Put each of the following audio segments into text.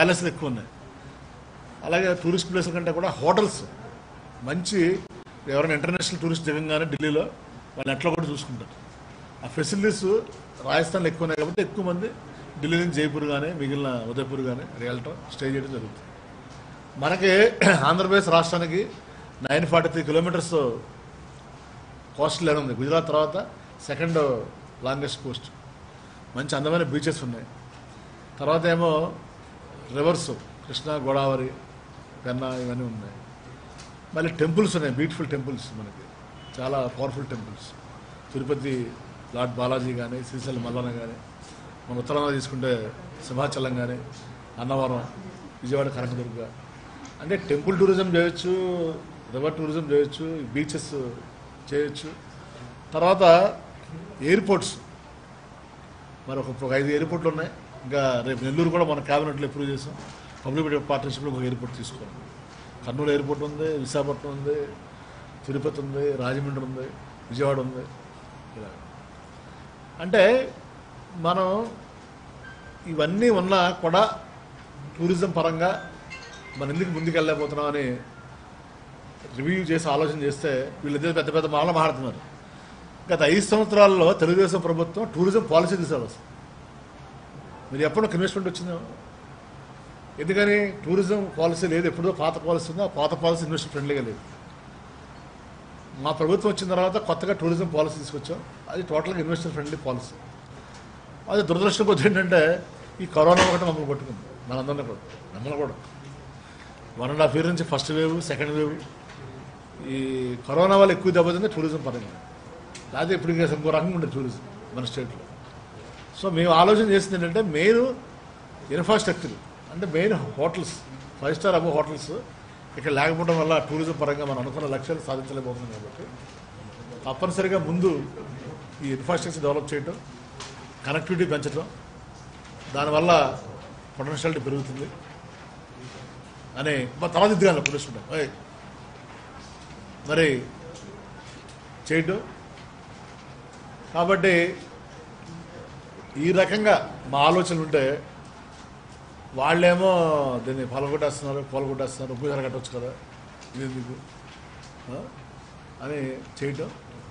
ప్యాలెస్లు ఎక్కువ ఉన్నాయి అలాగే టూరిస్ట్ ప్లేస్ల కంటే కూడా హోటల్స్ మంచి ఎవరైనా ఇంటర్నేషనల్ టూరిస్ట్ దిగంగానే ఢిల్లీలో వాళ్ళు ఎట్లా కూడా చూసుకుంటారు ఆ ఫెసిలిటీస్ రాజస్థాన్లో ఎక్కువ ఉన్నాయి కాబట్టి ఎక్కువ మంది ఢిల్లీ నుంచి జైపూర్ కానీ మిగిలిన ఉదయపూర్ కానీ వెళ్ళటం స్టే చేయడం జరుగుతుంది మనకి ఆంధ్రప్రదేశ్ రాష్ట్రానికి nine forty three kilometres coast line ఉంది గుజరాత్ తర్వాత సెకండ్ లాంగెస్ట్ కోస్ట్ మంచి అందమైన బీచెస్ ఉన్నాయి తర్వాత ఏమో రివర్స్ కృష్ణా గోదావరి పెన్నా ఇవన్నీ ఉన్నాయి మళ్ళీ టెంపుల్స్ ఉన్నాయి బ్యూటిఫుల్ టెంపుల్స్ మనకి చాలా powerful temples Tirupati lord Balaji కానీ శ్రీశైలం మల్లన్న కానీ మన ఉత్తరాంధ్ర తీసుకుంటే సింహాచలం కానీ అన్నవరం విజయవాడ కనకదుర్గ అంటే టెంపుల్ టూరిజం చేయొచ్చు రివర్ టూరిజం చేయొచ్చు బీచెస్ చేయొచ్చు తర్వాత ఎయిర్పోర్ట్స్ మరి ఒక ఒక ఐదు ఎయిర్పోర్ట్లు ఉన్నాయి ఇంకా రేపు నెల్లూరు కూడా మన క్యాబినెట్లో అప్రూవ్ చేసాం పబ్లిక్ పార్ట్నర్షిప్లో ఒక ఎయిర్పోర్ట్ తీసుకోవాలి కర్నూలు ఎయిర్పోర్ట్ ఉంది విశాఖపట్నం ఉంది తిరుపతి ఉంది రాజమండ్రి ఉంది విజయవాడ ఉంది ఇలా అంటే మనం ఇవన్నీ ఉన్నా కూడా టూరిజం పరంగా మనం ఎందుకు ముందుకు వెళ్ళలేకపోతున్నాం అని రివ్యూ చేసి ఆలోచన చేస్తే వీళ్ళిద్దరు పెద్ద పెద్ద మాటలు మాట్లాడుతున్నారు గత ఐదు సంవత్సరాల్లో తెలుగుదేశం ప్రభుత్వం టూరిజం పాలసీ తీసారు అసలు మీరు ఎప్పుడు ఒక ఇన్వెస్ట్మెంట్ వచ్చిందో ఎందుకని టూరిజం పాలసీ లేదు ఎప్పుడో పాత పాలసీ ఉందో ఆ పాత పాలసీ ఇన్వెస్ట్ ఫ్రెండ్లీగా లేదు మా ప్రభుత్వం వచ్చిన తర్వాత కొత్తగా టూరిజం పాలసీ తీసుకొచ్చాం అది టోటల్గా ఇన్వెస్టర్ ఫ్రెండ్లీ పాలసీ అది దురదృష్టం కొద్ది ఏంటంటే ఈ కరోనా ఒకటి మమ్మల్ని కొట్టుకుంది మనందరినీ కూడా మమ్మల్ని కూడా వన్ అండ్ హాఫ్ ఇయర్ నుంచి ఫస్ట్ వేవ్ సెకండ్ వేవ్ ఈ కరోనా వల్ల ఎక్కువ దెబ్బతింది టూరిజం పరంగా లేకపోతే ఇప్పుడు ఇంకా ఇంకో రకంగా ఉంటుంది టూరిజం మన స్టేట్లో సో మేము ఆలోచన చేసింది ఏంటంటే మెయిన్ ఇన్ఫ్రాస్ట్రక్చర్ అంటే main hotels five star above hotels ఇక్కడ లేకపోవడం వల్ల టూరిజం పరంగా మనం అనుకున్న లక్ష్యాలు సాధించలేకపోతున్నాం కాబట్టి తప్పనిసరిగా ముందు ఈ ఇన్ఫ్రాస్ట్రక్చర్ డెవలప్ చేయటం కనెక్టివిటీ పెంచడం దానివల్ల పొటెన్షియాలిటీ పెరుగుతుంది అని మా తర్వాత ఇద్దరు పొటెన్షియల్ ఓయ్. మరి చేయటం కాబట్టి ఈ రకంగా మా ఆలోచనలు ఉంటే వాళ్ళేమో దీన్ని పొలగొట్టేస్తున్నారు పొలగొట్టేస్తున్నారు ఒకేసారి కట్టవచ్చు కదా ఇది ఎందుకు ఆ? అని చేయటం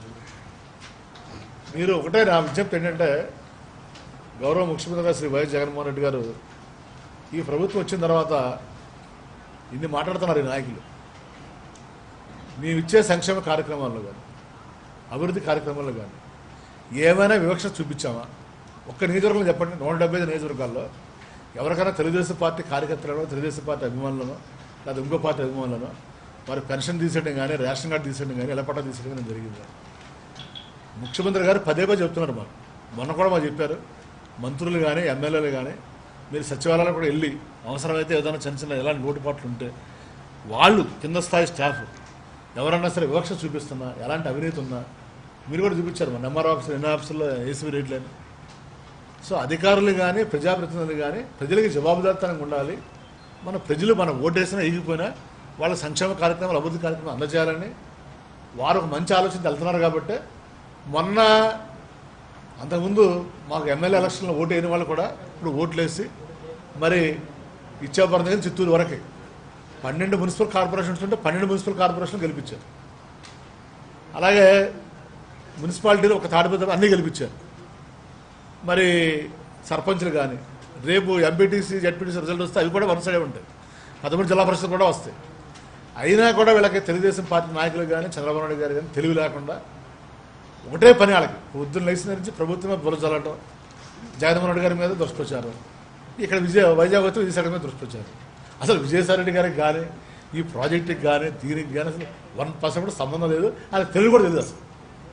మీరు ఒకటే నా విజ్ఞప్తి ఏంటంటే గౌరవ ముఖ్యమంత్రి గారు శ్రీ వైఎస్ జగన్మోహన్ రెడ్డి గారు ఈ ప్రభుత్వం వచ్చిన తర్వాత ఇన్ని మాట్లాడుతున్నారు ఈ నాయకులు మేము ఇచ్చే సంక్షేమ కార్యక్రమాల్లో కానీ అభివృద్ధి కార్యక్రమాల్లో కానీ ఏమైనా వివక్ష చూపించామా ఒక్క నియోజకవర్గంలో చెప్పండి నూట డెబ్బై ఐదు నియోజకవర్గాల్లో ఎవరికైనా తెలుగుదేశం పార్టీ కార్యకర్తలను తెలుగుదేశం పార్టీ అభిమానులను లేదా ఇంకో పార్టీ అభిమానులను వారి పెన్షన్ తీసేయడం కానీ రేషన్ కార్డు తీసేయడం కానీ ఎలపట్ట తీసేయడం కానీ జరిగింది ముఖ్యమంత్రి గారు పదే పదే చెప్తున్నారు మాకు మొన్న కూడా మాకు చెప్పారు మంత్రులు కానీ ఎమ్మెల్యేలు కానీ మీరు సచివాలయాలకు కూడా వెళ్ళి అవసరమైతే ఏదైనా చిన్న చిన్న ఎలాంటి లోటుపాట్లు ఉంటే వాళ్ళు కింద స్థాయి స్టాఫ్ ఎవరన్నా సరే వివక్ష చూపిస్తున్నా ఎలాంటి అవినీతి ఉన్నా మీరు కూడా చూపించారు మన ఎంఆర్ ఆఫీసర్ ఎన్ని ఆఫీసుల్లో ఏసీబీ రేట్లని సో అధికారులు కానీ ప్రజాప్రతినిధులు కానీ ప్రజలకి జవాబుదారితనంగా ఉండాలి మన ప్రజలు మన ఓటేసినా ఎగిపోయినా వాళ్ళ సంక్షేమ కార్యక్రమాలు అభివృద్ధి కార్యక్రమాలు అందజేయాలని వారు ఒక మంచి ఆలోచన వెళ్తున్నారు కాబట్టి మొన్న అంతకుముందు మాకు ఎమ్మెల్యే ఎలక్షన్లో ఓటు వేయని వాళ్ళు కూడా ఇప్పుడు ఓట్లు వేసి మరి ఇచ్చాపురం దగ్గర చిత్తూరు వరకు పన్నెండు మున్సిపల్ కార్పొరేషన్స్ ఉంటే పన్నెండు మున్సిపల్ కార్పొరేషన్లు గెలిపించారు అలాగే మున్సిపాలిటీలు ఒక తాడిపత్రి అన్నీ గెలిపించారు మరి సర్పంచ్లు కానీ రేపు ఎంపీటీసీ జడ్పీటీసీ రిజల్ట్ వస్తే అవి కూడా వన్ సైడే ఉంటాయి పదమూడు జిల్లా పరిషత్ కూడా వస్తాయి అయినా కూడా వీళ్ళకి తెలుగుదేశం పార్టీ నాయకులు కానీ చంద్రబాబు నాయుడు గారు కానీ తెలివి లేకుండా ఒకటే పని వాళ్ళకి పొద్దున్న లేచిన నుంచి ప్రభుత్వమే బురజల్లటం జగన్మోహన్ రెడ్డి గారి మీద దుష్ప్రచారం ఇక్కడ విజయ వైజాగ్ వచ్చి విజయసాయి మీద దుష్ప్రచారం అసలు విజయసాయి రెడ్డి గారికి కానీ ఈ ప్రాజెక్టుకి కానీ దీనికి కానీ అసలు వన్ పర్సెంట్ కూడా సంబంధం లేదు అది తెలుగు కూడా తెలియదు అసలు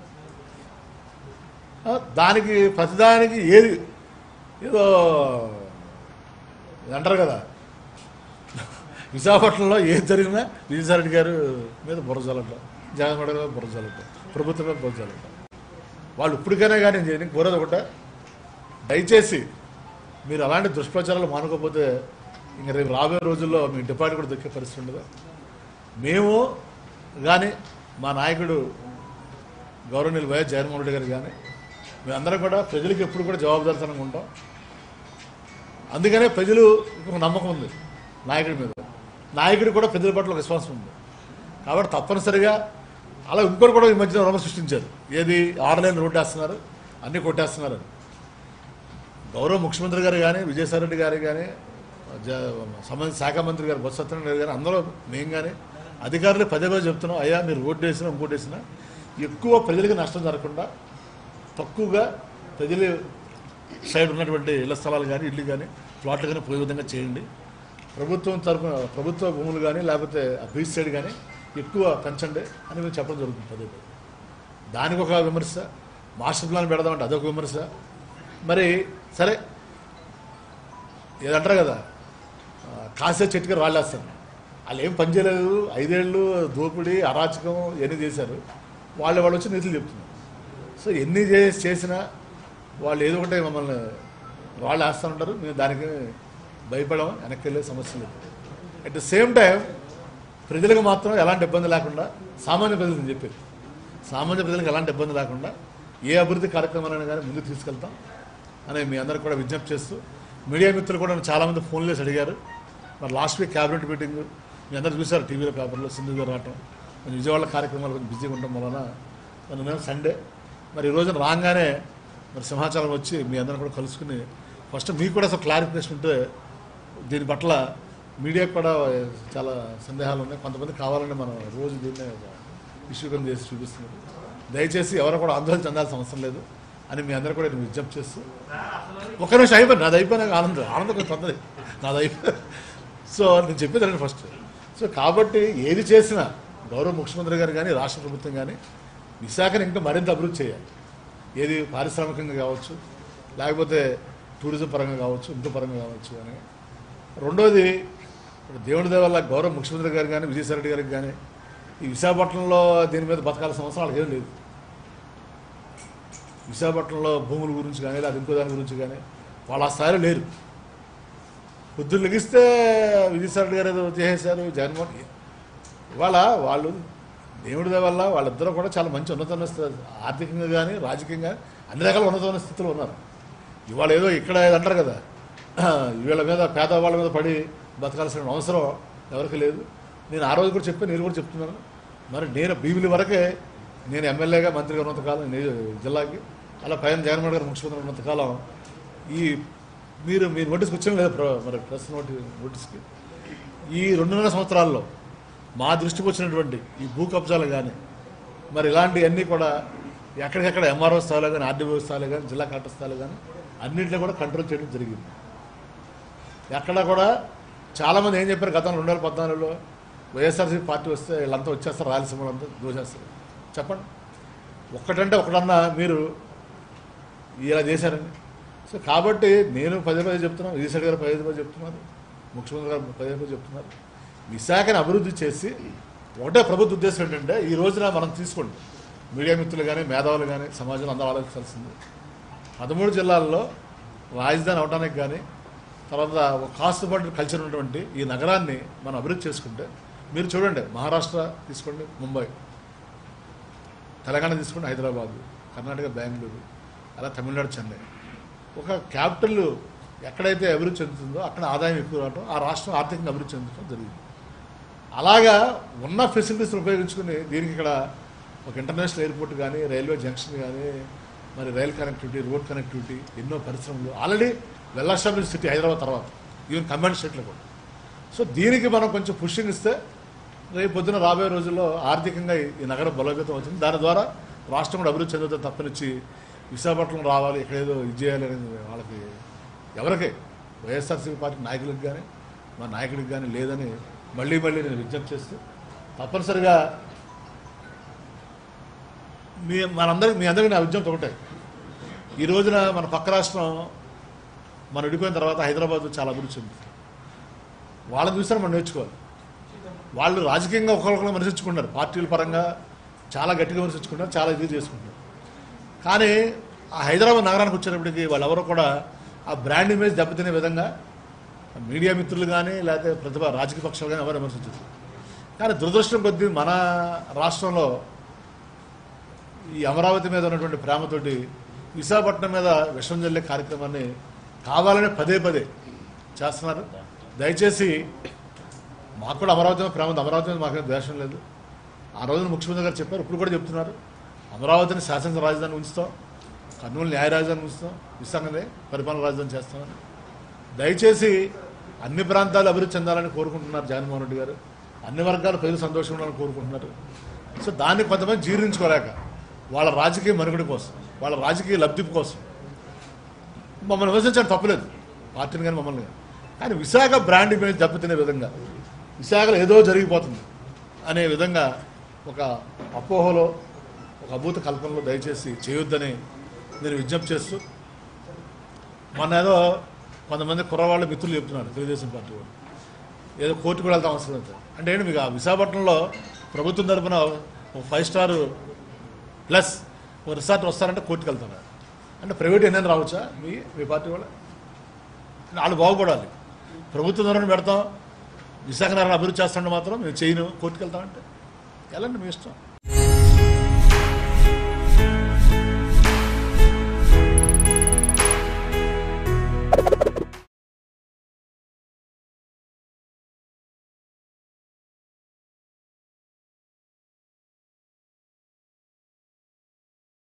ఆ, దానికి ప్రతిదానికి ఏది ఏదో ఇది అంటారు కదా విశాఖపట్నంలో ఏది జరిగినా విజయసాయి రెడ్డి గారు మీద బుర్రజల్లటం జగన్మోహన్ రెడ్డి మీద బుర్రజల్లటం ప్రభుత్వం మీద బుర్రజల్లటం వాళ్ళు ఇప్పటికైనా కానీ నేను చేయడానికి కోరేది ఒకటే దయచేసి మీరు అలాంటి దుష్ప్రచారాలు మానుకోకపోతే ఇంకా రేపు రాబోయే రోజుల్లో మీ డిపాజిట్ కూడా దొక్కే పరిస్థితి ఉండదు మేము కానీ మా నాయకుడు గౌరవనీయులు వైఎస్ జగన్మోహన్ రెడ్డి గారు కానీ మేమందరం కూడా ప్రజలకు ఎప్పుడు కూడా జవాబుదారితనంగా ఉంటాం అందుకనే ప్రజలు ఒక నమ్మకం ఉంది నాయకుడి మీద నాయకుడి కూడా ప్రజల పట్ల ఒక విశ్వాసం ఉంది కాబట్టి తప్పనిసరిగా అలా ఇంకోటి కూడా ఈ మధ్యన రమ సృష్టించారు ఏది ఆరులైన రోడ్డు వేస్తున్నారు అన్నీ కొట్టేస్తున్నారు అని గౌరవ ముఖ్యమంత్రి గారు కానీ విజయసాయి రెడ్డి గారు కానీ జ- సంబంధిత శాఖ మంత్రి గారు బొత్స సత్యనారాయణ గారు కానీ అందరూ మేము కానీ అధికారులు పదే పదే చెప్తున్నాం అయ్యా మీరు రోడ్డు వేసినా ఇంకోటి వేసినా ఎక్కువ ప్రజలకు నష్టం జరగకుండా తక్కువగా ప్రజలు సైడ్ ఉన్నటువంటి ఇళ్ల స్థలాలు కానీ ఇల్లు కానీ ప్లాట్లు కానీ పోయే విధంగా చేయండి ప్రభుత్వం తరపున ప్రభుత్వ భూములు కానీ లేకపోతే ఆ బీచ్ సైడ్ కానీ ఎక్కువ పెంచండి అని మేము చెప్పడం జరుగుతుంది పదే పదే దానికి ఒక విమర్శ మాస్టర్ ప్లాన్ పెడదామంటే అదొక విమర్శ మరి సరే ఏదంటారు కదా ఆ, కాసే చెట్టుకి రాళ్ళేస్తారు వాళ్ళు ఏం పని చేయలేదు ఐదేళ్ళు దోపిడీ అరాచకం ఎన్ని చేశారు వాళ్ళు వాళ్ళు వచ్చి నీతులు చెప్తున్నారు సో ఎన్ని చేసి చేసినా వాళ్ళు ఏదో ఒకటి మమ్మల్ని రాళ్ళు వేస్తూ ఉంటారు మేము దానికి భయపడడం వెనక్కి వెళ్ళే సమస్య లేదు అట్ ద సేమ్ టైం ప్రజలకు మాత్రం ఎలాంటి ఇబ్బంది లేకుండా సామాన్య ప్రజలకు నేను చెప్పేది సామాన్య ప్రజలకు ఎలాంటి ఇబ్బంది లేకుండా ఏ అభివృద్ధి కార్యక్రమాలైనా కానీ ముందుకు తీసుకెళ్తాం అని మీ అందరికి కూడా విజ్ఞప్తి చేస్తూ మీడియా మిత్రులు కూడా నన్ను చాలామంది ఫోన్లు చేసి అడిగారు మరి లాస్ట్ వీక్ క్యాబినెట్ మీటింగ్ మీ అందరూ చూసారు టీవీలో పేపర్లో సింధు గారు రావటం మరి విజయవాడ కార్యక్రమాలు కొంచెం బిజీగా ఉండడం వలన మరి నేను సండే మరి ఈ రోజున రాగానే మరి సింహాచలం వచ్చి మీ అందరం కూడా కలుసుకుని ఫస్ట్ మీకు కూడా అసలు క్లారిఫికేషన్ ఉంటే దీని పట్ల మీడియాకు కూడా చాలా సందేహాలు ఉన్నాయి కొంతమంది కావాలని మనం రోజు దీన్నే ఇష్యూ కింద చేసి చూపిస్తున్నారు దయచేసి ఎవరు కూడా ఆందోళన చెందాల్సిన అవసరం లేదు అని మీ అందరూ కూడా నేను విజ్ఞప్తి చేస్తూ ఒక్క నిమిషం అయిపోయింది నాది అయిపోయినాక ఆనందం ఆనందం కొంచెం తొందరది నాది అయిపోయి సో నేను చెప్పేది రండి ఫస్ట్ సో కాబట్టి ఏది చేసినా గౌరవ ముఖ్యమంత్రి గారు కానీ రాష్ట్ర ప్రభుత్వం కానీ విశాఖను ఇంకా మరింత అభివృద్ధి చేయాలి ఏది పారిశ్రామికంగా కావచ్చు లేకపోతే టూరిజం పరంగా కావచ్చు ఇంకో పరంగా కావచ్చు అని రెండోది ఇప్పుడు దేవుడి దయ వల్ల గౌరవ ముఖ్యమంత్రి గారు కానీ విజయసాయి రెడ్డి గారికి కానీ ఈ విశాఖపట్నంలో దీని మీద బతకాల్సిన అవసరం వాళ్ళకి ఏం లేదు విశాఖపట్నంలో భూముల గురించి కానీ లేదా ఇంకో దాని గురించి కానీ వాళ్ళ ఆ స్థాయిలో లేరు పొద్దున్న లెగిస్తే విజయసాయి రెడ్డి గారు ఏదో చేసేశారు జగన్మోహన్ ఇవాళ వాళ్ళు దేవుడి దయ వల్ల వాళ్ళిద్దరూ కూడా చాలా మంచి ఉన్నతమైన స్థితి ఆర్థికంగా కానీ రాజకీయంగా అన్ని రకాల ఉన్నతమైన స్థితిలో ఉన్నారు ఇవాళ ఏదో ఇక్కడ ఏదో అంటారు కదా వీళ్ళ మీద పేదవాళ్ళ మీద పడి బతకాల్సిన అవసరం ఎవరికి లేదు నేను ఆ రోజు కూడా చెప్పాను నేను కూడా చెప్తున్నాను మరి నేను భీమిలి వరకే నేను ఎమ్మెల్యేగా మంత్రిగా ఉన్నంతకాలం నే- జిల్లాకి అలా పైన జగన్మోహన్ గారు ముఖ్యమంత్రి ఉన్నంతకాలం ఈ మీరు మీ నోటీస్కి వచ్చిన లేదు ప్ర- మరి ప్రెస్ నోటి నోటీస్కి ఈ రెండున్నర సంవత్సరాల్లో మా దృష్టికి వచ్చినటువంటి ఈ భూ కబ్జాలు కానీ మరి ఇలాంటివన్నీ కూడా ఎక్కడికెక్కడ ఎంఆర్ఓ స్థాయిలో కానీ ఆర్డీఓ స్థాయిలో కానీ జిల్లా కలెక్టర్ స్థాయిలో కానీ అన్నింటిలో కూడా కంట్రోల్ చేయడం జరిగింది ఎక్కడ కూడా చాలామంది ఏం చెప్పారు గతంలో రెండు వేల పద్నాలుగులో వైఎస్ఆర్సీ పార్టీ వస్తే వీళ్ళంతా వచ్చేస్తారు రాయలసీమ వాళ్ళంతా దోచేస్తారు చెప్పండి ఒక్కటంటే ఒకటన్నా మీరు ఇలా చేశారండి సో కాబట్టి నేను పదే పదే చెప్తున్నాను విజయసాయి గారు పదే పదే చెప్తున్నారు ముఖ్యమంత్రి గారు పదే పదే చెప్తున్నారు విశాఖని అభివృద్ధి చేసి ఒకటే ప్రభుత్వ ఉద్దేశం ఏంటంటే ఈ రోజున మనం తీసుకోండి మీడియా మిత్రులు కానీ మేధావులు కానీ సమాజంలో అందరూ ఆలోచించాల్సింది పదమూడు జిల్లాల్లో రాజధాని అవడానికి కానీ తర్వాత ఒక కాస్ట్ పాటు కల్చర్ ఉన్నటువంటి ఈ నగరాన్ని మనం అభివృద్ధి చేసుకుంటే మీరు చూడండి మహారాష్ట్ర తీసుకోండి ముంబై తెలంగాణ తీసుకోండి హైదరాబాద్ కర్ణాటక బెంగళూరు అలా తమిళనాడు చెన్నై ఒక క్యాపిటల్ ఎక్కడైతే అభివృద్ధి చెందుతుందో అక్కడ ఆదాయం ఎక్కువ రావడం ఆ రాష్ట్రం ఆర్థికంగా అభివృద్ధి చెందడం జరిగింది అలాగా ఉన్న ఫెసిలిటీస్ ఉపయోగించుకుని దీనికి ఇక్కడ ఒక ఇంటర్నేషనల్ ఎయిర్పోర్ట్ కానీ రైల్వే జంక్షన్ కానీ మరి రైల్ కనెక్టివిటీ రోడ్ కనెక్టివిటీ ఎన్నో పరిశ్రమలు already well establish city Hyderabad తర్వాత ఈవెన్ కమాండ్ స్టేట్లో కూడా సో దీనికి మనం కొంచెం పుషింగ్ ఇస్తే రేపు పొద్దున రాబోయే రోజుల్లో ఆర్థికంగా ఈ- ఈ నగరం బలోపేతం అవుతుంది దాని ద్వారా రాష్ట్రం కూడా అభివృద్ధి చెందుతుంది తప్పనిచ్చి విశాఖపట్నం రావాలి ఇక్కడ ఏదో ఇది చేయాలి అనేది వాళ్ళకి ఎవరికి వైఎస్ఆర్సీపీ పార్టీ నాయకులకు కానీ మా నాయకుడికి కానీ లేదని మళ్ళీ మళ్ళీ నేను విజ్ఞప్తి చేస్తూ తప్పనిసరిగా మీ మనందరికి మీ అందరికీ నా విజ్ఞప్తి ఒకటే ఈ రోజున మన పక్క రాష్ట్రం మనం విడిపోయిన తర్వాత హైదరాబాద్ చాలా అభివృద్ధి చెందుతుంది వాళ్ళని చూస్తే మనం నేర్చుకోవాలి వాళ్ళు రాజకీయంగా ఒకరికొకరు విమర్శించుకుంటారు పార్టీల పరంగా చాలా గట్టిగా విమర్శించుకుంటారు చాలా ఇది చేసుకుంటారు కానీ ఆ హైదరాబాద్ నగరానికి వచ్చేటప్పటికి వాళ్ళెవరూ కూడా ఆ బ్రాండ్ ఇమేజ్ దెబ్బతినే విధంగా మీడియా మిత్రులు కానీ లేకపోతే ప్రతిభ రాజకీయ పక్షాలు కానీ ఎవరు విమర్శించరు కానీ దురదృష్టం కొద్దీ మన రాష్ట్రంలో ఈ అమరావతి మీద ఉన్నటువంటి ప్రేమతోటి విశాఖపట్నం మీద విషం జల్లే కార్యక్రమాన్ని కావాలని పదే పదే చేస్తున్నారు దయచేసి మాకు కూడా అమరావతి మీద ప్రేమ ఉంది. అమరావతి మీద మాకేం ద్వేషం లేదు ఆ రోజున ముఖ్యమంత్రి గారు చెప్పారు ఇప్పుడు కూడా చెప్తున్నారు అమరావతిని శాసన రాజధాని ఉంచుతాం కర్నూలు న్యాయ రాజధాని ఉంచుతాం విశాఖనే పరిపాలన రాజధాని చేస్తామని దయచేసి అన్ని ప్రాంతాలు అభివృద్ధి చెందాలని కోరుకుంటున్నారు జగన్మోహన్ రెడ్డి గారు అన్ని వర్గాల ప్రజలు సంతోషంగా ఉండాలని కోరుకుంటున్నారు సో దాన్ని కొంతమంది జీర్ణించుకోలేక వాళ్ళ రాజకీయ మనుగడ కోసం వాళ్ళ రాజకీయ లబ్ధి కోసం మమ్మల్ని విమర్శించడం తప్పలేదు పార్టీని కానీ మమ్మల్ని కానీ కానీ విశాఖ బ్రాండ్ ఇమేజ్ దెబ్బతినే విధంగా విశాఖలో ఏదో జరిగిపోతుంది అనే విధంగా ఒక అపోహలో ఒక అభూత కల్పనలో దయచేసి చేయొద్దని నేను విజ్ఞప్తి చేస్తూ మొన్న ఏదో కొంతమంది కుర్రవాళ్ళ మిత్రులు చెప్తున్నారు తెలుగుదేశం పార్టీ వాళ్ళు ఏదో కోర్టుకు వెళ్తాం అవసరం లేదు అంటే ఏంటి మీకు ఆ విశాఖపట్నంలో ప్రభుత్వం తరపున ఒక ఫైవ్ స్టార్ ప్లస్ ఒక రిసార్ట్ వస్తారంటే కోర్టుకు వెళ్తారా అంటే ప్రైవేట్ ఎన్నైనా రావచ్చా మీ మీ పార్టీ వాళ్ళు వాళ్ళు బాగుపడాలి ప్రభుత్వం ధరను పెడతాం విశాఖ నగరాన్ని అభివృద్ధి చేస్తుంటే మాత్రం మేము చేయను కోర్టుకు వెళ్తామంటే వెళ్ళండి మీ ఇష్టం